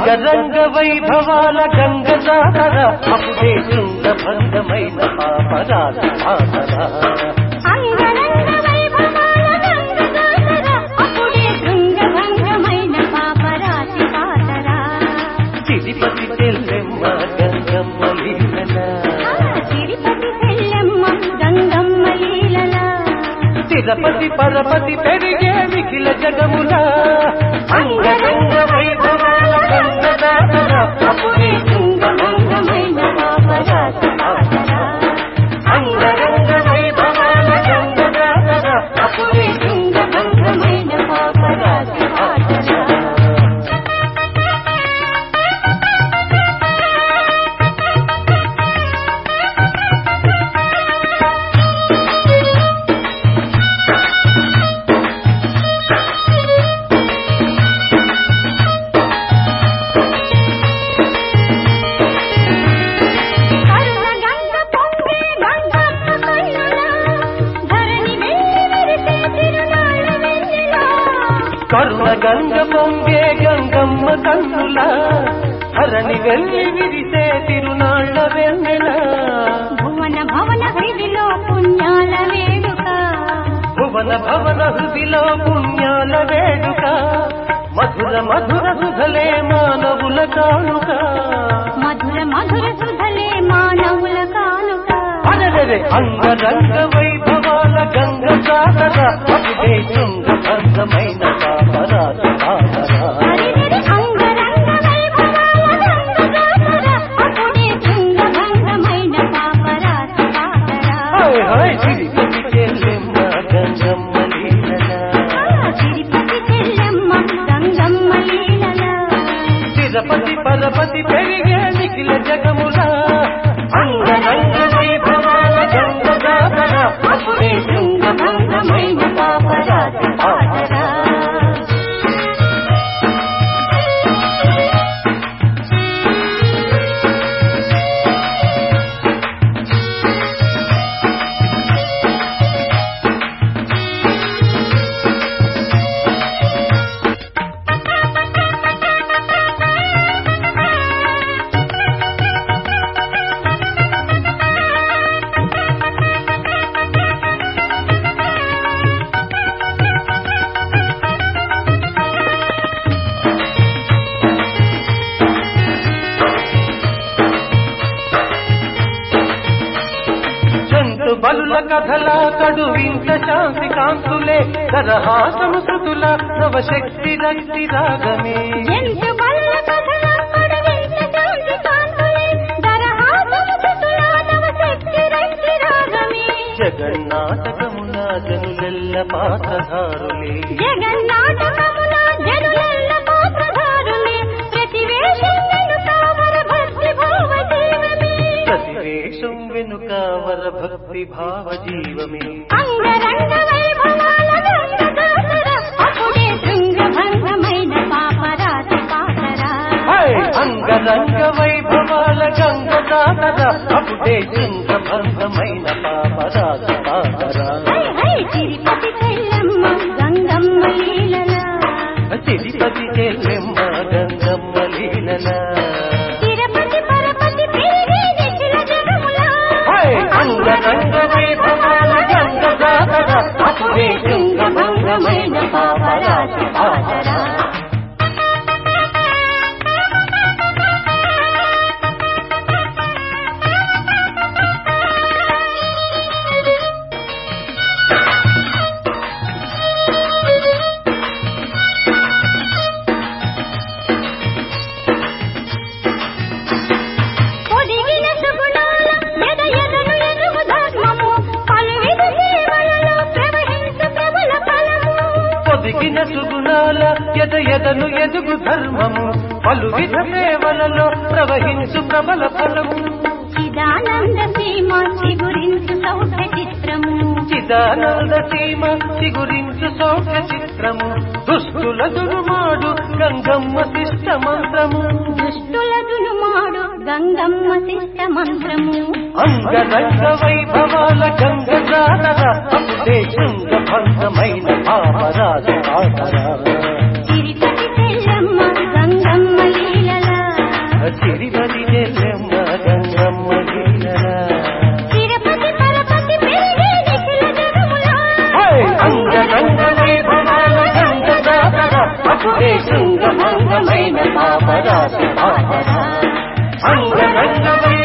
అంగరంగ వైభవాల గంగ జాతర అప్పుడే శృంగభంగమైన పాపరాజ ఆతర అంగరంగ వైభవాల గంగ జాతర, అప్పుడే శృంగభంగమైన పాపరాతి పాతర. తిరుపతి చెల్లెమ్మ గంగమ్మ లీలన ఆ తిరుపతి చెల్లెమ్మ గంగమ్మ లీలల. తిరుపతి పరపతి పెరిగే మిఖిల జగముల అంగరంగ వైభవాల గంగ జాతర అప్పుడే శృంగభంగమైన పాపరాజ ఆతర అంగరంగ వైభవాల గంగ జాతర అప్పుడే శృంగభంగమైన పాపరాజ ఆతర కరుణ గంగ పొంగే గంగమ్మ కన్నుల, ధరణి వెళ్ళి విరిసే తిరునాళ్ళ వెన్నెల. కరుణ గంగ పొంగే గంగమ్మ కన్నుల ధరణి వెళ్ళి విరిసే తిరునాళ్ళ వెన్నెల భువన భవన హృదిలో పుణ్యాల వేడుక భువన భవన హృదిలో పుణ్యాల వేడుక మధుర మధుర సుధలే మానవుల కానుక మధుర మధుర సుధలే మానవుల కానుక అరరే అంగరంగ వైభవాల గంగ జాతర అప్పుడే శృంగభంగమైన పాపరాజ ఆదర హరిహరి అంగరంగ వైభవాల గంగ జాతర, అప్పుడే శృంగభంగమైన పాపరాతి పాతర. హాయ్ హాయ్ తిరుపతి చెల్లెమ్మ గంగమ్మ లీలన ఆ తిరుపతి చెల్లెమ్మ గంగమ్మ లీలల. తిరుపతి పరపతి పెరిగే నిఖిల జగముల అంగరంగ వైభవాల గంగ జాతర అప్పుడే శృంగభంగమైన పాపరాజ ఆదర జంతు బలుల కథల కడు వింత శాంతి కాంతులే దరహాసము శృతుల నవశక్తి రక్తి రాగమే ఎంత బల్ల కథల అడవింత శాంతి కాంతులే, దరహాసము సుతులానవ శక్తి రక్తి రాగమే. జగన్నాటకమున జనులెల్ల పాత్రధారులే జగన్నాటకమున జనులెల్ల పాత్రధారులే, ప్రతివేషం వెనుక వర భక్తి భావ జీవమే. ప్రతివేషం వెనుక వర భక్తి భావ జీవమే అంగరంగ వైభవాల గంగ జాతర, అప్పుడే శృంగభంగమైన పాపరాతి పాతరా. హై! అంగరంగ వైభవాల గంగ జాతర అప్పుడే శృంగభంగమైన పాపరాజ పాతరా హై హై తిరుపతి చెల్లమ్మ గంగమ్మ లీలల తిరుపతి చెల్లెమ్మ గంగమ్మ లీలన తిరుపతి పరపతి పెరిగి నిఖిల జగముల హై! అంగరంగ వైభవాల గంగ జాతర అప్పుడే శృంగభంగమైన పాపరాజ పాతరా పొదిగిన సుగుణాల ఎద ఎదను ఎదుగు ధర్మము పలువిధ సేవలలో ప్రవహించు ప్రబల ఫలము పొదిగిన సుగుణాల ఎద ఎదను ఎదుగు ధర్మము పలు విధ సేవలలో ప్రవహించు ప్రబల ఫలము చిదానంద సీమ చిగురించు సౌఖ్య చిత్రము చిదానంద సీమ చిగురించు సౌఖ్య చిత్రము దుష్టుల దురుమాడు గంగమ్మ శిష్ట మంత్రము దుష్టుల దునుమాడు గంగమ్మ శిష్ట మంత్రము అంగరంగ వైభవాల గంగ జాతర అప్పుడే శృంగభంగమైన పాపరాజ ఆదర తిరుపతి చెల్లమ్మ గంగమ్మ లీలల అంగమైన పాపరాజు పాటరా అంగరంగ